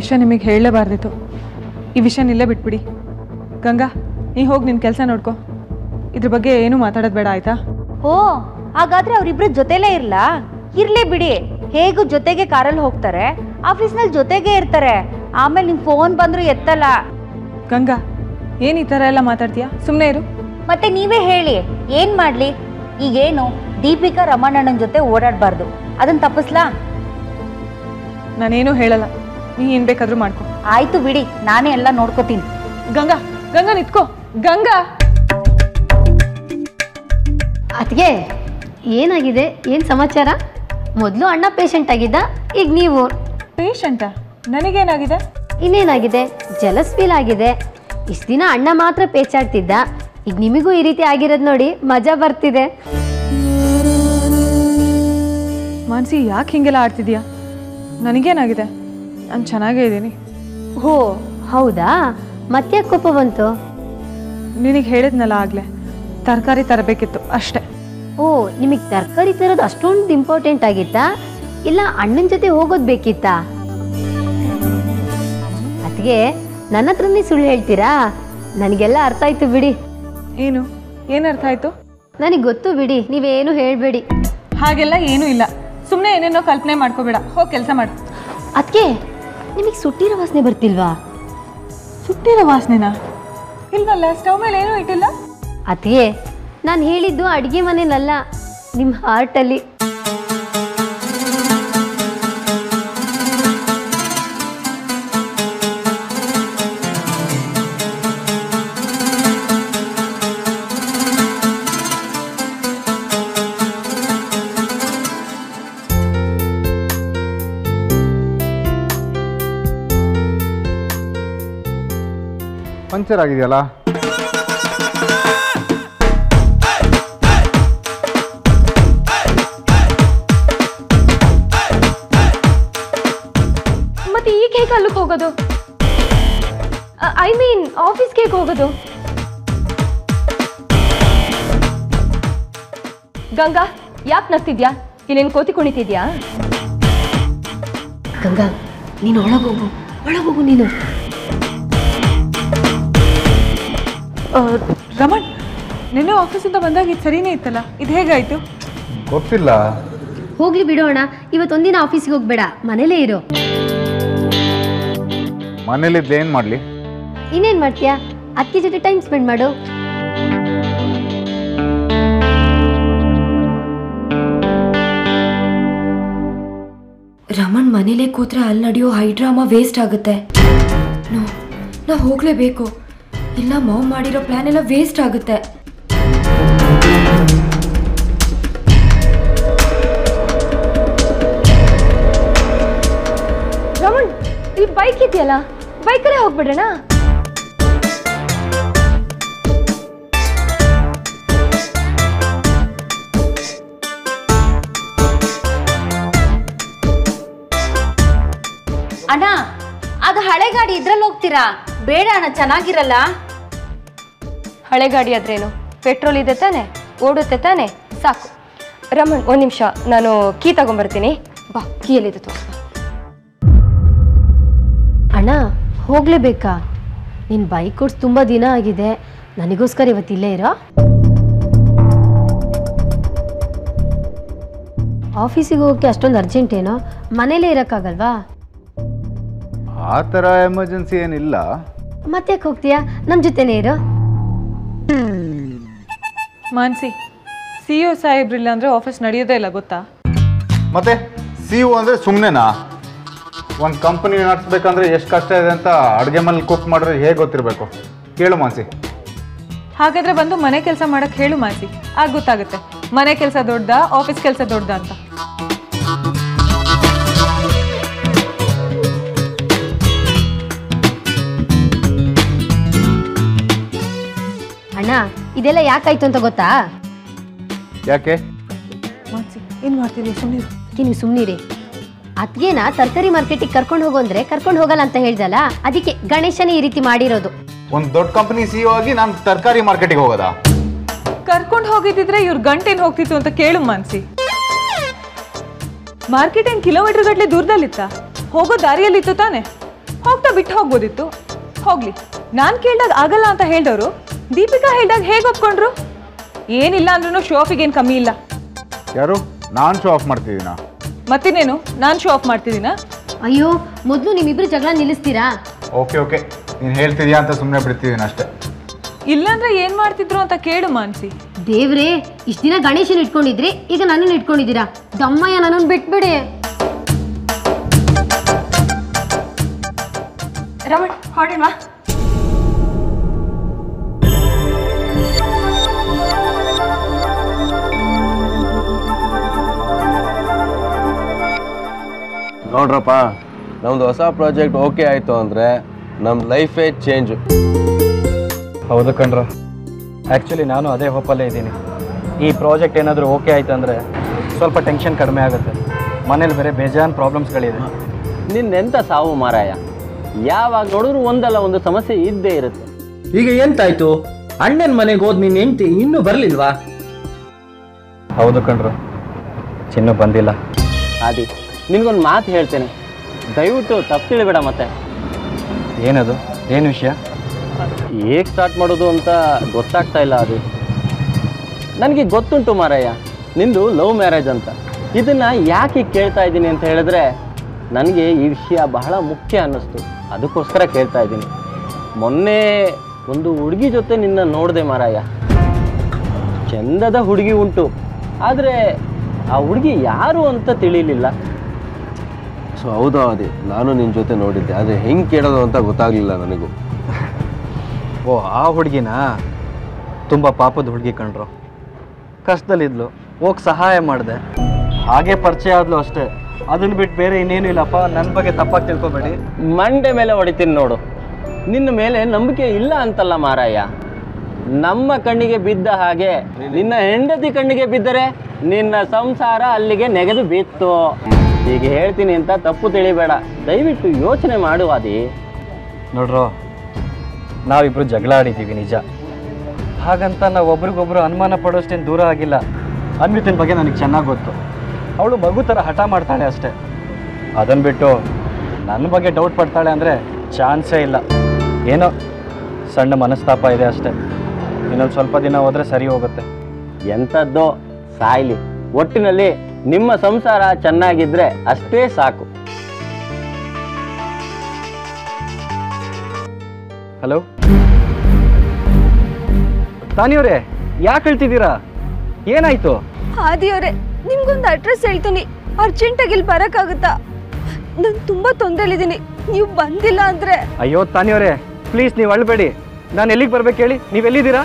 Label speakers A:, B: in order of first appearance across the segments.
A: ವಿಷಯ ನಿಮಗೆ ಹೇಳಲೇಬಾರ್ದಿತ್ತು ಈ ವಿಷಯ ನಿಲ್ಲೇ ಬಿಟ್ಬಿಡಿ ಗಂಗಾ ನೀ ಹೋಗಿ ನಿನ್ನ ಕೆಲಸ ನೋಡ್ಕೊ ಇದ್ರ ಬಗ್ಗೆ ಏನೂ ಮಾತಾಡೋದು ಬೇಡ ಆಯ್ತಾ
B: ಓ ಹಾಗಾದ್ರೆ ಅವರಿಬ್ರು ಜೊತೆಲೇ ಇರ್ಲಾ ಇರ್ಲಿ ಬಿಡಿ ಹೇಗೂ ಜೊತೆಗೆ ಕಾರಲ್ಲಿ ಹೋಗ್ತಾರೆ ಆಫೀಸ್ನಲ್ಲಿ ಜೊತೆಗೆ ಇರ್ತಾರೆ ಆಮೇಲೆ ನಿಮ್ ಫೋನ್ ಬಂದ್ರು ಎತ್ತಲ್ಲ
A: ಗಂಗಾ ಏನು ಈ ಥರ ಎಲ್ಲ ಮಾತಾಡ್ತೀಯಾ ಸುಮ್ಮನೆ ಇರು
B: ಮತ್ತೆ ನೀವೇ ಹೇಳಿ ಏನ್ ಮಾಡ್ಲಿ ಈಗೇನು ದೀಪಿಕಾ ರಮಣಣ್ಣನ ಜೊತೆ ಓಡಾಡಬಾರ್ದು ಅದನ್ನ ತಪ್ಪಿಸ್ಲಾ
A: ನಾನೇನು ಹೇಳಲ್ಲ ನೀ ಏನು ಬೇಕಾದರೂ ಮಾಡ್ಕೊ
B: ಆಯ್ತು ಬಿಡಿ ನಾನೇ ಎಲ್ಲ ನೋಡ್ಕೋತೀನಿ
A: ಗಂಗಾ ಗಂಗಾ ನಿತ್ಕೋ ಗಂಗಾ
C: ಅದಕ್ಕೆ ಏನಾಗಿದೆ ಏನು ಸಮಾಚಾರ ಮೊದಲು ಅಣ್ಣ ಪೇಷಂಟ್ ಆಗಿದ್ದ ಈಗ ನೀವು
A: ಪೇಷಂಟಾ ನನಗೇನಾಗಿದೆ
C: ಇನ್ನೇನಾಗಿದೆ ಜಲಸ್ ಫೀಲ್ ಆಗಿದೆ ಇಷ್ಟು ದಿನ ಅಣ್ಣ ಮಾತ್ರ ಪೇಚಾಡ್ತಿದ್ದ ಈಗ ನಿಮಗೂ ಈ ರೀತಿ ಆಗಿರೋದು ನೋಡಿ ಮಜಾ ಬರ್ತಿದೆ
A: ಮಾನಸಿ ಯಾಕೆ ಹಿಂಗೆಲ್ಲ ಆಡ್ತಿದ್ಯಾ ನನಗೇನಾಗಿದೆ ನಾನು ಚೆನ್ನಾಗೇ ಇದ್ದೀನಿ
C: ಓ ಹೌದಾ ಮತ್ತೆ ಕೋಪ ಬಂತು
A: ನಿನಗೆ ಹೇಳಿದ್ನಲ್ಲ ಆಗಲೇ ತರಕಾರಿ ತರಬೇಕಿತ್ತು ಅಷ್ಟೇ
C: ಓ ನಿಮಗೆ ತರಕಾರಿ ತರೋದು ಅಷ್ಟೊಂದು ಇಂಪಾರ್ಟೆಂಟ್ ಆಗಿತ್ತಾ ಇಲ್ಲ ಅಣ್ಣನ ಜೊತೆ ಹೋಗೋದು ಬೇಕಿತ್ತಾ ಅದಕ್ಕೆ ನನ್ನ ಹತ್ರನೇ ಸುಳ್ಳು ಹೇಳ್ತೀರಾ ನನಗೆಲ್ಲ ಅರ್ಥ ಆಯ್ತು ಬಿಡಿ
A: ಏನು ಏನು ಅರ್ಥ ಆಯಿತು
C: ನನಗೆ ಗೊತ್ತು ಬಿಡಿ ನೀವೇನು ಹೇಳಬೇಡಿ
A: ಹಾಗೆಲ್ಲ ಏನೂ ಇಲ್ಲ ಸುಮ್ಮನೆ ಏನೇನೋ ಕಲ್ಪನೆ ಮಾಡ್ಕೋಬೇಡ ಹೋಗಿ ಕೆಲಸ ಮಾಡು
C: ಅದಕ್ಕೆ ನಿಮಗೆ ಸುಟ್ಟಿರೋ ವಾಸನೆ ಬರ್ತಿಲ್ವಾ
A: ಸುಟ್ಟಿರೋ ವಾಸನೆನಾ ಇಲ್ವಲ್ಲ ಸ್ಟವ್ ಮೇಲೆ ಏನೂ ಇಟ್ಟಿಲ್ಲ
C: ಅದಕ್ಕೆ ನಾನು ಹೇಳಿದ್ದು ಅಡುಗೆ ಮನೇಲಲ್ಲ ನಿಮ್ಮ ಹಾರ್ಟಲ್ಲಿ
D: ಪಂಚರ್ ಆಗಿದೆಯಲ್ಲ
C: ಮತ್ತೆ ಈಗ ಹೇಗೆ ಅಲ್ಲಕ್ಕೆ ಹೋಗೋದು ಐ ಮೀನ್ ಆಫೀಸ್ಗೆ ಹೇಗೆ ಹೋಗೋದು
E: ಗಂಗಾ ಯಾಕೆ ನಗ್ತಿದ್ಯಾ ಇಲ್ಲೇನು ಕೋತಿ ಕುಣಿತಿದ್ಯಾ
C: ಗಂಗಾ ನೀನು ಒಳಗೋಗು ಒಳಗೋಗು ನೀನು
A: ಆ, ರಮಣ್ ನಿನ್ನೆ ಆಫೀಸಿಂದ ಬಂದಾಗ ಇದು ಸರಿನೇ ಇತ್ತಲ್ಲ ಇದು ಹೇಗಾಯಿತು
D: ಗೊತ್ತಿಲ್ಲ
C: ಹೋಗ್ಲಿ ಬಿಡೋಣ ಇವತ್ತೊಂದಿನ ಆಫೀಸ್ಗೆ ಹೋಗ್ಬೇಡ ಮನೇಲೇ ಇರು
D: ಮನೇಲಿದ್ದು ಏನು ಮಾಡಲಿ
C: ಇನ್ನೇನು ಮಾಡ್ತೀಯಾ ಅತ್ತಿ ಜೊತೆ ಟೈಮ್ ಸ್ಪೆಂಡ್ ಮಾಡು
E: ರಮಣ್ ಮನೇಲೇ ಕೂತ್ರೆ ಅಲ್ಲಿ ನಡೆಯೋ ಹೈ ಡ್ರಾಮಾ ವೇಸ್ಟ್ ಆಗುತ್ತೆ ನೋ ನಾ ಹೋಗ್ಲೇಬೇಕು ಇಲ್ಲ ಮಾವ್ ಮಾಡಿರೋ ಪ್ಲಾನ್ ಎಲ್ಲ ವೇಸ್ಟ್ ಆಗುತ್ತೆ ರಮಣ್ ಇಲ್ಲಿ ಬೈಕ್ ಇದೆಯಲ್ಲ ಬೈಕಲ್ಲೇ ಹೋಗ್ಬಿಡೋಣ
B: ಅಣ್ಣ ಅದು ಹಳೆ ಗಾಡಿ ಇದ್ರಲ್ಲಿ ಹೋಗ್ತೀರಾ ಬೇಡ ಅಣ್ಣ ಚೆನ್ನಾಗಿರಲ್ಲ
E: ಹಳೆ ಗಾಡಿ ಆದ್ರೇನು ಪೆಟ್ರೋಲ್ ಇದೆ ತಾನೆ ಓಡುತ್ತೆ ತಾನೆ ಸಾಕು ರಮಣ್ ಒಂದು ನಿಮಿಷ ನಾನು ಕೀ ತಗೊಂಬರ್ತೀನಿ ಬಾ ಕೀಯಲ್ಲಿದೆ ತೋರಿಸ್
C: ಅಣ್ಣ ಹೋಗ್ಲೇಬೇಕಾ ನಿನ್ನ ಬೈಕ್ ಕೊಡ್ಸ್ ತುಂಬ ದಿನ ಆಗಿದೆ ನನಗೋಸ್ಕರ ಇವತ್ತು ಇಲ್ಲೇ ಇರೋ ಆಫೀಸಿಗೆ ಹೋಗೋಕ್ಕೆ ಅಷ್ಟೊಂದು ಅರ್ಜೆಂಟ್ ಏನೋ ಮನೇಲೇ ಇರೋಕ್ಕಾಗಲ್ವಾ
D: ಆ ಥರ ಎಮರ್ಜೆನ್ಸಿ ಏನಿಲ್ಲ
C: ಮತ್ತೆ ಹೋಗ್ತೀಯಾ ನಮ್ಮ ಜೊತೆನೇ ಇರೋ
A: ಮಾನ್ಸಿ ಸಿ ಒ ಸಾಹೇಬ್ರಿಲ್ಲ ಅಂದರೆ ಆಫೀಸ್ ನಡೆಯೋದೇ ಇಲ್ಲ ಗೊತ್ತಾ
D: ಮತ್ತೆ ಸಿ ಯು ಅಂದರೆ ಸುಮ್ಮನೆನಾ ಒಂದು ಕಂಪನಿ ನಡೆಸ್ಬೇಕಂದ್ರೆ ಎಷ್ಟು ಕಷ್ಟ ಇದೆ ಅಂತ ಅಡುಗೆ ಮನೇಲಿ ಕುಕ್ ಮಾಡಿದ್ರೆ ಹೇಗೆ ಗೊತ್ತಿರಬೇಕು ಕೇಳು ಮಾನ್ಸಿ
A: ಹಾಗಾದ್ರೆ ಬಂದು ಮನೆ ಕೆಲಸ ಮಾಡಕ್ಕೆ ಹೇಳು ಮಾನ್ಸಿ ಆಗ ಗೊತ್ತಾಗುತ್ತೆ ಮನೆ ಕೆಲಸ ದೊಡ್ಡದಾ ಆಫೀಸ್ ಕೆಲಸ ದೊಡ್ಡದಾ ಅಂತ
C: ಅಣ್ಣ ಇದೆಲ್ಲ ಯಾಕಾಯ್ತು ಅಂತ ಗೊತ್ತಾ
D: ಯಾಕೆ
A: ಮಾನ್ಸಿ ಏನು ಮಾಡ್ತಿದ್ದೀವಿ ಸುಮ್ಮನೆ
C: ಅದಕ್ಕೆ ನೀವು ಸುಮ್ಮನಿರಿ ಅದ್ಗೇನ ತರಕಾರಿ ಮಾರ್ಕೆಟಿಗೆ ಕರ್ಕೊಂಡು ಹೋಗು ಅಂದ್ರೆ ಕರ್ಕೊಂಡು ಹೋಗಲ್ಲ ಅಂತ ಹೇಳ್ದಲ್ಲ ಅದಕ್ಕೆ ಗಣೇಶನೇ ಈ ರೀತಿ ಮಾಡಿರೋದು
D: ಒಂದು ದೊಡ್ಡ ಕಂಪನಿ ಸಿ ಆಗಿ ನಾನು ತರಕಾರಿ ಮಾರ್ಕೆಟಿಗೆ ಹೋಗೋದಾ
A: ಕರ್ಕೊಂಡು ಹೋಗಿದ್ದಿದ್ರೆ ಇವ್ರ ಗಂಟೇನು ಹೋಗ್ತಿತ್ತು ಅಂತ ಕೇಳು ಮಾನ್ಸಿ ಮಾರ್ಕೆಟ್ ಏನು ಕಿಲೋಮೀಟರ್ ಗಟ್ಟಲೆ ದೂರದಲ್ಲಿತ್ತ ಹೋಗೋ ದಾರಿಯಲ್ಲಿತ್ತು ತಾನೆ ಹೋಗ್ತಾ ಬಿಟ್ಟು ಹೋಗ್ಬೋದಿತ್ತು ಹೋಗ್ಲಿ ನಾನು ಕೇಳ್ದಾಗ ಆಗಲ್ಲ ಅಂತ ಹೇಳ್ದವರು ದೀಪಿಕಾ ಹೇಳ್ದಾಗ ಹೇಗೆ ಒಪ್ಕೊಂಡ್ರು ಏನಿಲ್ಲ ಅಂದ್ರೂ ಶೋ ಆಫಿಗೆ ಏನು ಕಮ್ಮಿ ಇಲ್ಲ
D: ಯಾರು ನಾನು ಶೋ ಆಫ್ ಮಾಡ್ತಿದ್ದೀನಾ
A: ಮತ್ತಿನ್ನೇನು ನಾನು ಶೋ ಆಫ್ ಮಾಡ್ತಿದ್ದೀನಾ
C: ಅಯ್ಯೋ ಮೊದಲು ನಿಮ್ಮಿಬ್ರು ಜಗಳ ನಿಲ್ಲಿಸ್ತೀರಾ
D: ಓಕೆ ಓಕೆ ನೀನು ಹೇಳ್ತಿದ್ಯಾ ಅಂತ ಸುಮ್ಮನೆ ಬಿಡ್ತಿದ್ದೀನಿ ಅಷ್ಟೇ
A: ಇಲ್ಲಾಂದ್ರೆ ಏನು ಮಾಡ್ತಿದ್ರು ಅಂತ ಕೇಳು ಮಾನ್ಸಿ
C: ದೇವ್ರೇ ಇಷ್ಟ ದಿನ ಗಣೇಶನ್ ಇಟ್ಕೊಂಡಿದ್ರಿ ಈಗ ನನ್ನನ್ನು ಇಟ್ಕೊಂಡಿದ್ದೀರಾ ದಮ್ಮಯ್ಯ ನನ್ನನ್ನು ಬಿಟ್ಬಿಡಿ
E: ರಮಣ್ ಹೊರಡೋಣವಾ
F: ನೋಡ್ರಪ್ಪ ನಮ್ದು ಹೊಸ ಪ್ರಾಜೆಕ್ಟ್ ಓಕೆ ಆಯಿತು ಅಂದರೆ ನಮ್ಮ ಲೈಫೇ ಚೇಂಜ್
G: ಹೌದು ಕಣ್ರು ಆ್ಯಕ್ಚುಲಿ ನಾನು ಅದೇ ಹೋಪಲ್ಲೇ ಇದ್ದೀನಿ ಈ ಪ್ರಾಜೆಕ್ಟ್ ಏನಾದರೂ ಓಕೆ ಆಯ್ತು ಅಂದರೆ ಸ್ವಲ್ಪ ಟೆನ್ಷನ್ ಕಡಿಮೆ ಆಗುತ್ತೆ ಮನೇಲಿ ಬೇರೆ ಬೇಜಾನ್ ಪ್ರಾಬ್ಲಮ್ಸ್ಗಳಿದೆ
H: ನಿನ್ನೆಂಥ ಸಾವು ಮಾರಾಯ ಯಾವಾಗ ನೋಡಿದ್ರು ಒಂದಲ್ಲ ಒಂದು ಸಮಸ್ಯೆ ಇದ್ದೇ ಇರುತ್ತೆ
I: ಈಗ ಎಂತಾಯ್ತು ಅಣ್ಣನ ಮನೆಗೆ ಹೋದ್ ನಿನ್ನ ಹೆಂಡತಿ ಇನ್ನೂ ಬರ್ಲಿಲ್ವಾ
G: ಹೌದು ಕಣ್ರು ಚಿನ್ನು ಬಂದಿಲ್ಲ
H: ಆದಿ ನಿನ್ಗೊಂದು ಮಾತು ಹೇಳ್ತೇನೆ ದಯವಿಟ್ಟು ತಪ್ಪು ತಿಳಿಬೇಡ ಮತ್ತೆ
G: ಏನದು ಏನು ವಿಷಯ
H: ಹೇಗೆ ಸ್ಟಾರ್ಟ್ ಮಾಡೋದು ಅಂತ ಗೊತ್ತಾಗ್ತಾ ಇಲ್ಲ ಅದು ನನಗೆ ಗೊತ್ತುಂಟು ಮಾರಾಯ ನಿಂದು ಲವ್ ಮ್ಯಾರೇಜ್ ಅಂತ ಇದನ್ನ ಯಾಕೆ ಕೇಳ್ತಾ ಇದ್ದೀನಿ ಅಂತ ಹೇಳಿದ್ರೆ ನನಗೆ ಈ ವಿಷಯ ಬಹಳ ಮುಖ್ಯ ಅನ್ನಿಸ್ತು ಅದಕ್ಕೋಸ್ಕರ ಕೇಳ್ತಾ ಇದ್ದೀನಿ ಮೊನ್ನೆ ಒಂದು ಹುಡುಗಿ ಜೊತೆ ನಿನ್ನ ನೋಡಿದೆ ಮಾರಾಯ ಚಂದದ ಹುಡುಗಿ ಉಂಟು ಆದರೆ ಆ ಹುಡುಗಿ ಯಾರು ಅಂತ ತಿಳಿಲಿಲ್ಲ
F: ಸೊ ಹೌದಾ ಅದೇ ನಾನು ನಿನ್ನ ಜೊತೆ ನೋಡಿದ್ದೆ ಆದರೆ ಹೆಂಗೆ ಕೇಳೋದು ಅಂತ ಗೊತ್ತಾಗಲಿಲ್ಲ ನನಗೂ
G: ಓ ಆ ಹುಡುಗಿನ ತುಂಬ ಪಾಪದ ಹುಡುಗಿ ಕಂಡ್ರು ಕಷ್ಟದಲ್ಲಿದ್ಲು ಹೋಗಿ ಸಹಾಯ ಮಾಡಿದೆ ಹಾಗೆ ಪರಿಚಯ ಆದ್ಲು ಅಷ್ಟೇ ಅದನ್ನ ಬಿಟ್ಟು ಬೇರೆ ಇನ್ನೇನು ಇಲ್ಲಪ್ಪ ನನ್ನ ಬಗ್ಗೆ ತಪ್ಪಾಗಿ ತಿಳ್ಕೊಬೇಡಿ
H: ಮಂಡೆ ಮೇಲೆ ಹೊಡಿತೀನಿ ನೋಡು ನಿನ್ನ ಮೇಲೆ ನಂಬಿಕೆ ಇಲ್ಲ ಅಂತಲ್ಲ ಮಾರಾಯ ನಮ್ಮ ಕಣ್ಣಿಗೆ ಬಿದ್ದ ಹಾಗೆ ನಿನ್ನ ಹೆಂಡತಿ ಕಣ್ಣಿಗೆ ಬಿದ್ದರೆ ನಿನ್ನ ಸಂಸಾರ ಅಲ್ಲಿಗೆ ನೆಗೆದು ಬಿತ್ತು ಈಗ ಹೇಳ್ತೀನಿ ಅಂತ ತಪ್ಪು ತಿಳಿಬೇಡ ದಯವಿಟ್ಟು ಯೋಚನೆ ಮಾಡು ಅದಿ
G: ನೋಡ್ರೋ ನಾವಿಬ್ರು ಜಗಳ ಆಡಿದ್ದೀವಿ ನಿಜ ಹಾಗಂತ ನಾವು ಒಬ್ರಿಗೊಬ್ರು ಅನುಮಾನ ಪಡೋಷ್ಟೇನು ದೂರ ಆಗಿಲ್ಲ ಅನ್ವಿತಿನ ಬಗ್ಗೆ ನನಗೆ ಚೆನ್ನಾಗಿ ಗೊತ್ತು ಅವಳು ಮಗು ಥರ ಹಠ ಮಾಡ್ತಾಳೆ ಅಷ್ಟೇ ಅದನ್ನು ಬಿಟ್ಟು ನನ್ನ ಬಗ್ಗೆ ಡೌಟ್ ಪಡ್ತಾಳೆ ಅಂದರೆ ಚಾನ್ಸೇ ಇಲ್ಲ ಏನೋ ಸಣ್ಣ ಮನಸ್ತಾಪ ಇದೆ ಅಷ್ಟೇ ಇನ್ನೊಂದು ಸ್ವಲ್ಪ ದಿನ ಹೋದರೆ ಸರಿ ಹೋಗುತ್ತೆ
H: ಎಂಥದ್ದೋ ಸಾಯ್ಲಿ ಒಟ್ಟಿನಲ್ಲಿ ನಿಮ್ಮ ಸಂಸಾರ ಚೆನ್ನಾಗಿದ್ರೆ ಅಷ್ಟೇ ಸಾಕು
G: ಹಲೋ ತಾನಿಯವರೇ ಯಾಕೆ ಹೇಳ್ತಿದ್ದೀರಾ ಏನಾಯ್ತು
E: ಆದಿಯವರೇ ನಿಮ್ಗೊಂದು ಅಡ್ರೆಸ್ ಹೇಳ್ತೀನಿ ಅರ್ಜೆಂಟಾಗಿ ಇಲ್ಲಿ ಬರೋಕ್ಕಾಗುತ್ತಾ ನಾನು ತುಂಬ ತೊಂದರೆಲಿದ್ದೀನಿ ನೀವು ಬಂದಿಲ್ಲ ಅಂದರೆ
G: ಅಯ್ಯೋ ತಾನಿಯವರೇ ಪ್ಲೀಸ್ ನೀವು ಅಳ್ಬೇಡಿ ನಾನು ಎಲ್ಲಿಗೆ ಬರ್ಬೇಕು ಹೇಳಿ ನೀವು ಎಲ್ಲಿದ್ದೀರಾ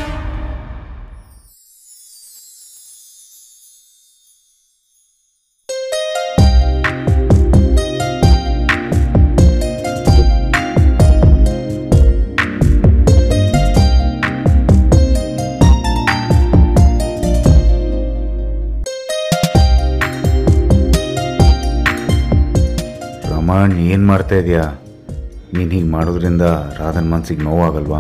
D: ರಮಣ್ ಏನು ಮಾಡ್ತಾ ಇದೆಯಾ ನೀನು ಹೀಗೆ ಮಾಡೋದ್ರಿಂದ ರಾಧನ್ ಮನ್ಸಿಗೆ ನೋವಾಗಲ್ವಾ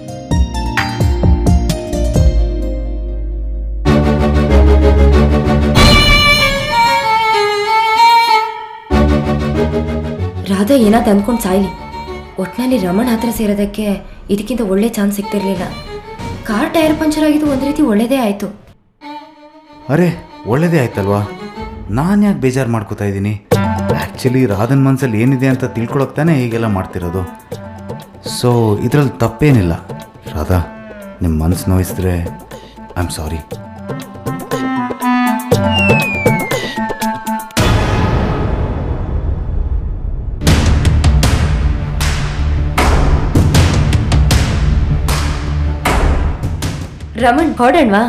J: ರಾಧಾ ಏನಾದ್ರು ಅಂದ್ಕೊಂಡು ಸಾಯ್ಲಿ ಒಟ್ಟಿನಲ್ಲಿ ರಮಣ್ ಹತ್ರ ಸೇರೋದಕ್ಕೆ ಇದಕ್ಕಿಂತ ಒಳ್ಳೆ ಚಾನ್ಸ್ ಸಿಗ್ತಿರ್ಲಿಲ್ಲ ಕಾರ್ ಟೈರ್ ಪಂಚರ್ ಆಗಿದ್ದು ಒಂದು ರೀತಿ ಒಳ್ಳೇದೇ ಆಯಿತು
D: ಅರೆ ಒಳ್ಳೇದೇ ಆಯ್ತಲ್ವಾ ನಾನು ಯಾಕೆ ಬೇಜಾರು ಮಾಡ್ಕೋತಾ ಇದ್ದೀನಿ ಆ್ಯಕ್ಚುಲಿ ರಾಧನ್ ಮನಸ್ಸಲ್ಲಿ ಏನಿದೆ ಅಂತ ತಿಳ್ಕೊಳಕ್ ತಾನೇ ಹೀಗೆಲ್ಲ ಮಾಡ್ತಿರೋದು ಸೊ ಇದರಲ್ಲಿ ತಪ್ಪೇನಿಲ್ಲ ರಾಧಾ ನಿಮ್ಮ ಮನಸ್ಸು ನೋಯಿಸಿದ್ರೆ ಐ ಆಮ್ ಸಾರಿ
J: ರಮಣ್ ಹೊರಡಣ್ವಾ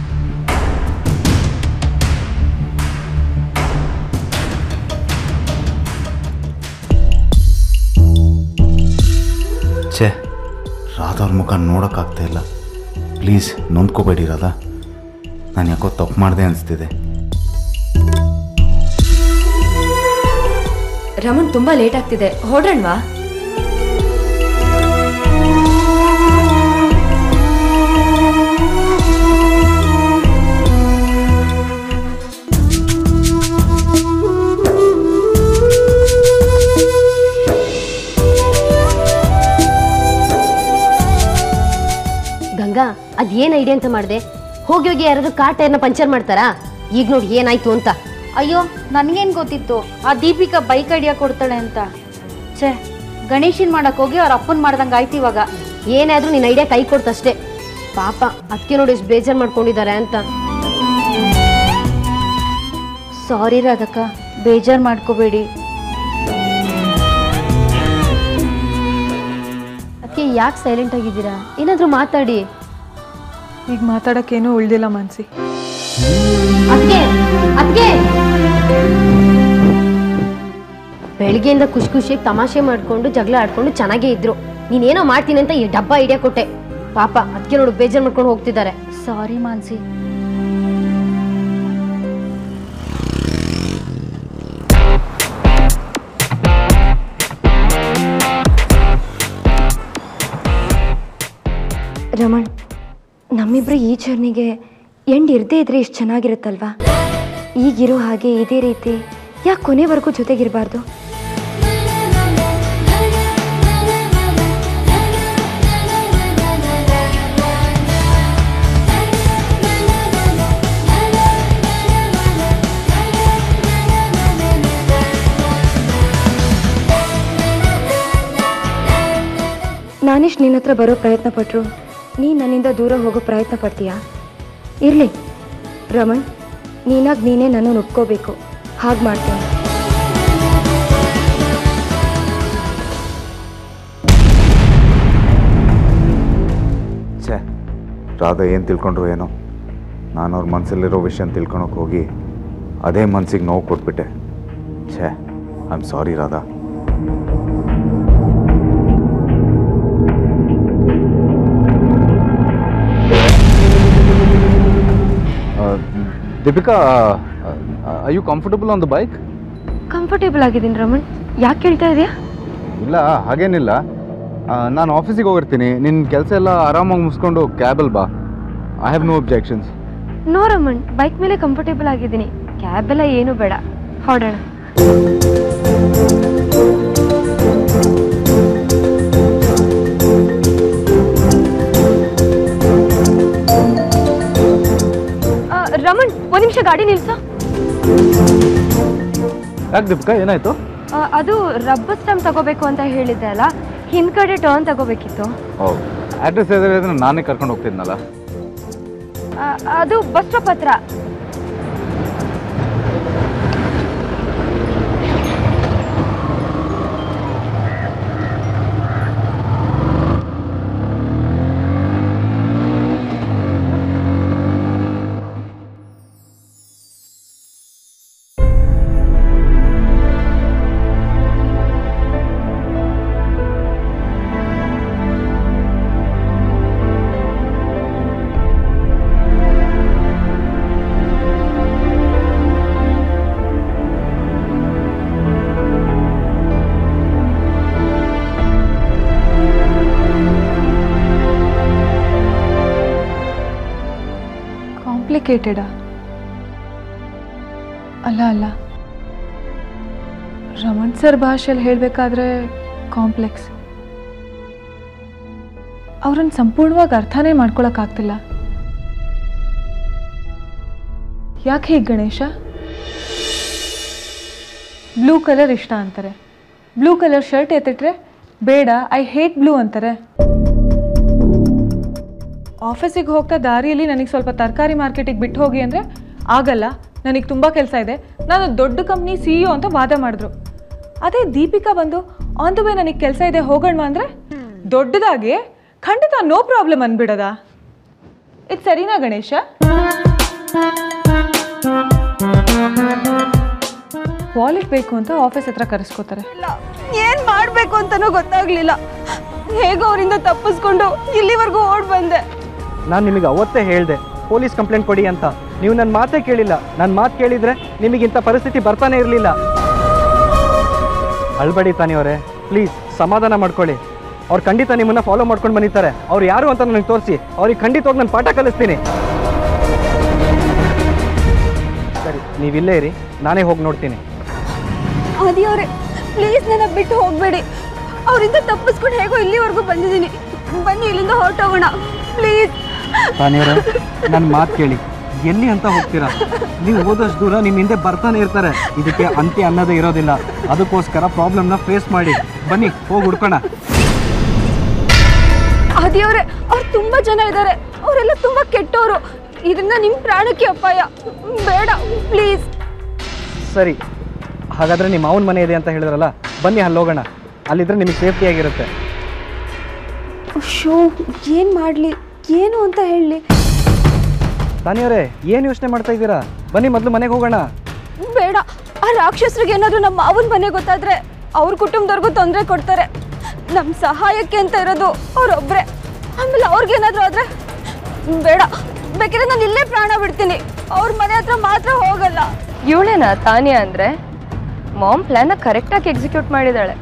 D: ಛೇ ರಾಧಾ ಅವ್ರ ಮುಖ ನೋಡೋಕ್ಕಾಗ್ತಾ ಇಲ್ಲ ಪ್ಲೀಸ್ ನೊಂದ್ಕೋಬೇಡಿ ರಾಧಾ ನಾನು ಯಾಕೋ ತಪ್ಪು ಮಾಡಿದೆ ಅನಿಸ್ತಿದೆ
J: ರಮಣ್ ತುಂಬಾ ಲೇಟ್ ಆಗ್ತಿದೆ ಹೊರಡಣ್ವಾ
C: ಏನು ಐಡಿಯಾ ಅಂತ ಮಾಡಿದೆ ಹೋಗಿ ಹೋಗಿ ಯಾರಾದ್ರೂ ಕಾರ್ ಟೈರ್ನ ಪಂಚರ್ ಮಾಡ್ತಾರಾ ಈಗ ನೋಡಿ ಏನಾಯ್ತು ಅಂತ
B: ಅಯ್ಯೋ ನನಗೇನು ಗೊತ್ತಿತ್ತು ಆ ದೀಪಿಕಾ ಬೈಕ್ ಐಡಿಯಾ ಕೊಡ್ತಾಳೆ ಅಂತ ಛೇ ಗಣೇಶನ್ ಮಾಡಕ್ ಹೋಗಿ ಅವ್ರ ಅಪ್ಪನ್ ಮಾಡ್ದಂಗೆ ಆಯ್ತು ಇವಾಗ
C: ಏನಾದ್ರೂ ನಿನ್ನ ಐಡಿಯಾ ಕೈ ಕೊಡ್ತಷ್ಟೇ ಪಾಪ ಅದಕ್ಕೆ ನೋಡಿ ಎಷ್ಟು ಬೇಜಾರು ಮಾಡ್ಕೊಂಡಿದ್ದಾರೆ ಅಂತ
B: ಸಾರಿ ರಾಧಕ್ಕ ಬೇಜಾರು ಮಾಡ್ಕೋಬೇಡಿ
C: ಅದಕ್ಕೆ ಯಾಕೆ ಸೈಲೆಂಟ್ ಆಗಿದ್ದೀರಾ ಏನಾದರೂ ಮಾತಾಡಿ
A: ಈಗ ಮಾತಾಡೋಕ್ಕೇನೂ ಉಳ್ದಿಲ್ಲ ಮನ್ಸಿ
C: ಅದಕ್ಕೆ ಅದಕ್ಕೆ ಬೆಳಿಗ್ಗೆಯಿಂದ ಖುಷಿ ಖುಷಿಯಾಗಿ ತಮಾಷೆ ಮಾಡ್ಕೊಂಡು ಜಗಳ ಆಡ್ಕೊಂಡು ಚೆನ್ನಾಗೇ ಇದ್ರು ನೀನೇನೋ ಮಾಡ್ತೀನಿ ಅಂತ ಈ ಡಬ್ಬ ಐಡಿಯಾ ಕೊಟ್ಟೆ ಪಾಪ ಅದಕ್ಕೆ ನೋಡು ಬೇಜಾರು ಮಾಡ್ಕೊಂಡು ಹೋಗ್ತಿದ್ದಾರೆ
B: ಸಾರಿ ಮಾನ್ಸಿ
J: ರಮಣ್ ನಮ್ಮಿಬ್ಬರ ಈ ಜರ್ನಿಗೆ ಎಂಡ್ ಇರದೇ ಇದ್ರೆ ಇಷ್ಟು ಚೆನ್ನಾಗಿರುತ್ತಲ್ವಾ ಈಗಿರೋ ಹಾಗೆ ಇದೇ ರೀತಿ ಯಾಕೆ ಕೊನೆವರೆಗೂ ಜೊತೆಗಿರಬಾರ್ದು ನಾನಿಷ್ಟು ನಿನ್ನ ಹತ್ರ ಬರೋ ಪ್ರಯತ್ನ ಪಟ್ಟರು ನೀನು ನನ್ನಿಂದ ದೂರ ಹೋಗೋ ಪ್ರಯತ್ನ ಪಡ್ತೀಯಾ ಇರಲಿ ರಮಣ್ ನೀನಾಗಿ ನೀನೇ ನನ್ನನ್ನು ಒಪ್ಕೋಬೇಕು ಹಾಗೆ ಮಾಡ್ತೀನಿ
D: ಛೇ ರಾಧಾ ಏನು ತಿಳ್ಕೊಂಡ್ರು ಏನೋ ನಾನು ಅವ್ರ ಮನಸ್ಸಲ್ಲಿರೋ ವಿಷಯನ ತಿಳ್ಕೊಳಕ್ಕೆ ಹೋಗಿ ಅದೇ ಮನ್ಸಿಗೆ ನೋವು ಕೊಟ್ಬಿಟ್ಟೆ ಛೇ I am sorry Radha Deepika I you comfortable on the bike
J: comfortable ಆಗಿದ್ದೀನಿ ರಮಣ್ ಯಾಕೆ ಕೇಳ್ತಾ ಇದೆಯಾ
D: ಇಲ್ಲ ಹಾಗೇನಿಲ್ಲ ನಾನು ಆಫೀಸಿಗೆ ಹೋಗಿರ್ತೀನಿ ನಿನ್ನ ಕೆಲಸ ಎಲ್ಲ ಆರಾಮಾಗಿ ಮುಗಿಸ್ಕೊಂಡು ಕ್ಯಾಬಲ್ಲಿ ಬಾ I have no objections
J: no Raman bike ಮೇಲೆ ಕಂಫರ್ಟೇಬಲ್ ಆಗಿದ್ದೀನಿ ಕ್ಯಾಬ್ ಎಲ್ಲ ಏನು ಬೇಡ ಹೊರಡೋಣ
E: ಆ, ರಮಣ್ ಒಂದ್ ನಿಮಿಷ ಗಾಡಿ ನಿಲ್ಸು
D: ಯಾಕೆ ದೀಪಿಕಾ ಏನಾಯಿತು
E: ಆ, ಅದು ರಬ್ಬರ್ ಸ್ಟಂಪ್ ತಗೋಬೇಕು ಅಂತ ಹೇಳಿದ್ದೆ ಅಲ್ಲ ಹಿಂದ್ಗಡೆ ಟರ್ನ್ ತಗೋಬೇಕಿತ್ತು
D: ಓ ಅಡ್ರೆಸ್ ಹೇಳಿದ್ರೆ ನಾನೇ ಕರ್ಕೊಂಡು ಹೋಗ್ತಿದ್ನಲ್ಲ
E: ಆ, ಅದು ಬಸ್ ಸ್ಟಾಪ್ ಹತ್ರ
A: ಕಾಂಪ್ಲಿಕೇಟೆಡಾ ಅಲ್ಲ ಅಲ್ಲ ರಮಣ್ ಸರ್ ಭಾಷೆಯಲ್ಲಿ ಹೇಳಬೇಕಾದ್ರೆ ಕಾಂಪ್ಲೆಕ್ಸ್ ಅವ್ರನ್ನ ಸಂಪೂರ್ಣವಾಗಿ ಅರ್ಥನೇ ಮಾಡ್ಕೊಳಕ್ಕಾಗ್ತಿಲ್ಲ ಯಾಕೆ ಹೀಗೆ ಗಣೇಶ ಬ್ಲೂ ಕಲರ್ ಇಷ್ಟ ಅಂತಾರೆ ಬ್ಲೂ ಕಲರ್ ಶರ್ಟ್ ಎತ್ತಿಟ್ರೆ ಬೇಡ ಐ ಹೇಟ್ ಬ್ಲೂ ಅಂತಾರೆ ಆಫೀಸಿಗೆ ಹೋಗ್ತಾ ದಾರಿಯಲ್ಲಿ ನನಗೆ ಸ್ವಲ್ಪ ತರಕಾರಿ ಮಾರ್ಕೆಟಿಗೆ ಬಿಟ್ಟು ಹೋಗಿ ಅಂದರೆ ಆಗಲ್ಲ ನನಗೆ ತುಂಬ ಕೆಲಸ ಇದೆ ನಾನು ದೊಡ್ಡ ಕಂಪ್ನಿ ಸಿ ಇ ಅಂತ ವಾದ ಮಾಡಿದ್ರು ಅದೇ ದೀಪಿಕಾ ಬಂದು ಆನ್ ದ ವೇ ನನಗೆ ಕೆಲಸ ಇದೆ ಹೋಗೋಣ ಅಂದರೆ ದೊಡ್ಡದಾಗಿ ಖಂಡಿತ ನೋ ಪ್ರಾಬ್ಲಮ್ ಅಂದ್ಬಿಡದ ಇದು ಸರಿನಾ ಗಣೇಶ ವಾಲೆಟ್ ಬೇಕು ಅಂತ ಆಫೀಸ್ ಹತ್ರ ಕರೆಸ್ಕೋತಾರೆ
E: ಏನ್ ಮಾಡ್ಬೇಕು ಅಂತಾನೂ ಗೊತ್ತಾಗ್ಲಿಲ್ಲ ಹೇಗೋ ಅವರಿಂದ ತಪ್ಪಿಸ್ಕೊಂಡು ಇಲ್ಲಿವರೆಗೂ ಓಡ್ ಬಂದೆ
G: ನಾನು ನಿಮಗೆ ಅವತ್ತೇ ಹೇಳಿದೆ ಪೊಲೀಸ್ ಕಂಪ್ಲೇಂಟ್ ಕೊಡಿ ಅಂತ ನೀವು ನನ್ನ ಮಾತೇ ಕೇಳಿಲ್ಲ ನನ್ನ ಮಾತು ಕೇಳಿದ್ರೆ ನಿಮಗಿಂಥ ಪರಿಸ್ಥಿತಿ ಬರ್ತಾನೆ ಇರಲಿಲ್ಲ ಅಳ್ಬೇಡಿ ತಾನಿಯವರೇ ಪ್ಲೀಸ್ ಸಮಾಧಾನ ಮಾಡ್ಕೊಳ್ಳಿ ಅವ್ರು ಖಂಡಿತ ನಿಮ್ಮನ್ನ ಫಾಲೋ ಮಾಡ್ಕೊಂಡು ಬಂದಿರ್ತಾರೆ ಅವ್ರು ಯಾರು ಅಂತ ನನಗೆ ತೋರಿಸಿ ಅವ್ರಿಗೆ ಖಂಡಿತವಾಗಿ ನಾನು ಪಾಠ ಕಲಿಸ್ತೀನಿ ಸರಿ ನೀವಿಲ್ಲೇ ಇರಿ ನಾನೇ ಹೋಗಿ ನೋಡ್ತೀನಿ
E: ಆದಿಯವರೇ ಪ್ಲೀಸ್ ನನ್ನ ಬಿಟ್ಟು ಹೋಗ್ಬೇಡಿ ಅವರಿಂದ ತಪ್ಪಿಸ್ಕೊಂಡು ಹೇಗೋ ಇಲ್ಲಿವರೆಗೂ ಬಂದಿದ್ದೀನಿ ಬನ್ನಿ ಇಲ್ಲಿಂದ ಹೊರಟೋಗೋಣ ಪ್ಲೀಸ್
G: ತಾನಿಯವರೇ ನನ್ನ ಮಾತು ಕೇಳಿ ಎಲ್ಲಿ ಅಂತ ಹೋಗ್ತೀರಾ ನೀವು ಹೋದಷ್ಟು ದೂರ ನಿಮ್ಮ ಹಿಂದೆ ಬರ್ತಾನೆ ಇರ್ತಾರೆ ಇದಕ್ಕೆ ಅಂತ್ಯ ಅನ್ನೋದೇ ಇರೋದಿಲ್ಲ ಅದಕ್ಕೋಸ್ಕರ ಪ್ರಾಬ್ಲಮ್ನ ಫೇಸ್ ಮಾಡಿ ಬನ್ನಿ ಹೋಗಿ ಹುಡ್ಕೋಣ
E: ಅದಿಯವ್ರೆ ಅವ್ರು ತುಂಬಾ ಜನ ಇದ್ದಾರೆ ಅವರೆಲ್ಲ ತುಂಬಾ ಕೆಟ್ಟವರು ಇದರಿಂದ ನಿಮ್ಮ ಪ್ರಾಣಕ್ಕೆ ಅಪಾಯ ಬೇಡ ಪ್ಲೀಸ್
G: ಸರಿ ಹಾಗಾದರೆ ನಿಮ್ಮ ಮಾವನ ಮನೆ ಇದೆ ಅಂತ ಹೇಳಿದ್ರಲ್ಲ ಬನ್ನಿ ಅಲ್ಲಿ ಹೋಗೋಣ ಅಲ್ಲಿದ್ರೆ ನಿಮಗೆ ಸೇಫ್ಟಿ ಆಗಿರುತ್ತೆ
E: ಶೋ ಏನು ಮಾಡಲಿ ಏನು ಅಂತ ಹೇಳಲಿ
G: ತಾನಿಯವರೇ ಏನು ಯೋಚನೆ ಮಾಡ್ತಾ ಇದ್ದೀರಾ ಬನ್ನಿ ಮೊದಲು ಮನೆಗೆ ಹೋಗೋಣ
E: ಬೇಡ ಆ ರಾಕ್ಷಸರಿಗೆ ಏನಾದರೂ ನಮ್ಮ ಮಾವನ ಮನೆ ಗೊತ್ತಾದ್ರೆ ಅವ್ರ ಕುಟುಂಬದವ್ರಿಗೂ ತೊಂದರೆ ಕೊಡ್ತಾರೆ ನಮ್ಮ ಸಹಾಯಕ್ಕೆ ಅಂತ ಇರೋದು ಅವರೊಬ್ಬರೇ ಆಮೇಲೆ ಅವ್ರಿಗೇನಾದರೂ ಆದರೆ ಬೇಡ ಬೇಕಿದ್ರೆ ನಾನು ಇಲ್ಲೇ ಪ್ರಾಣ ಬಿಡ್ತೀನಿ ಅವ್ರ ಮನೆ ಹತ್ರ ಮಾತ್ರ ಹೋಗಲ್ಲ ಇವಳೇನಾ ತಾನಿಯಾ ಅಂದರೆ ಮಾಮ್ ಪ್ಲ್ಯಾನ ಕರೆಕ್ಟಾಗಿ ಎಕ್ಸಿಕ್ಯೂಟ್ ಮಾಡಿದ್ದಾಳೆ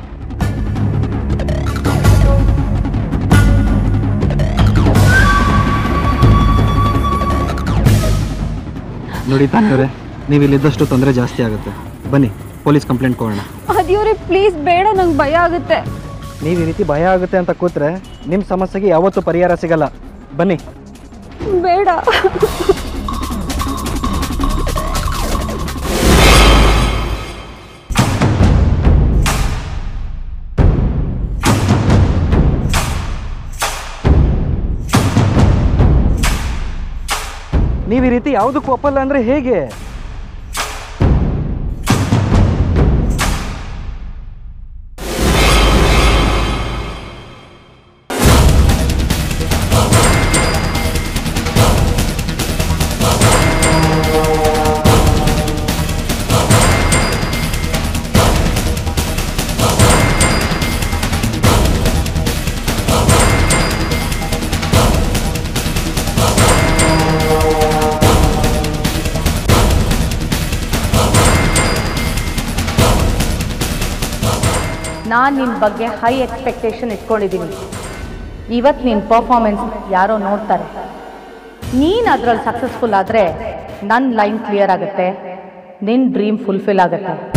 G: ನೋಡಿ ತಾನಿಯವರೇ ನೀವು ಇಲ್ಲಿದ್ದಷ್ಟು ತೊಂದರೆ ಜಾಸ್ತಿ ಆಗುತ್ತೆ ಬನ್ನಿ ಪೊಲೀಸ್ ಕಂಪ್ಲೇಂಟ್ ಕೊಡೋಣ
E: ಅದಿಯವ್ರೆ ಪ್ಲೀಸ್ ಬೇಡ ನಂಗೆ ಭಯ ಆಗುತ್ತೆ
G: ನೀವು ಈ ರೀತಿ ಭಯ ಆಗುತ್ತೆ ಅಂತ ಕೂತ್ರೆ ನಿಮ್ಮ ಸಮಸ್ಯೆಗೆ ಯಾವತ್ತೂ ಪರಿಹಾರ ಸಿಗಲ್ಲ ಬನ್ನಿ
E: ಬೇಡ
G: ನೀವು ಈ ರೀತಿ ಯಾವುದಕ್ಕೂ ಒಪ್ಪಲ್ಲ ಅಂದರೆ ಹೇಗೆ
B: ನಾನು ನಿನ್ನ ಬಗ್ಗೆ ಹೈ ಎಕ್ಸ್ಪೆಕ್ಟೇಷನ್ ಇಟ್ಕೊಂಡಿದ್ದೀನಿ ಇವತ್ತು ನಿನ್ನ ಪರ್ಫಾರ್ಮೆನ್ಸ್ ಯಾರೋ ನೋಡ್ತಾರೆ ನೀನು ಅದರಲ್ಲಿ ಸಕ್ಸಸ್ಫುಲ್ ಆದರೆ ನನ್ನ ಲೈನ್ ಕ್ಲಿಯರ್ ಆಗುತ್ತೆ ನಿನ್ನ ಡ್ರೀಮ್ ಫುಲ್ಫಿಲ್ ಆಗುತ್ತೆ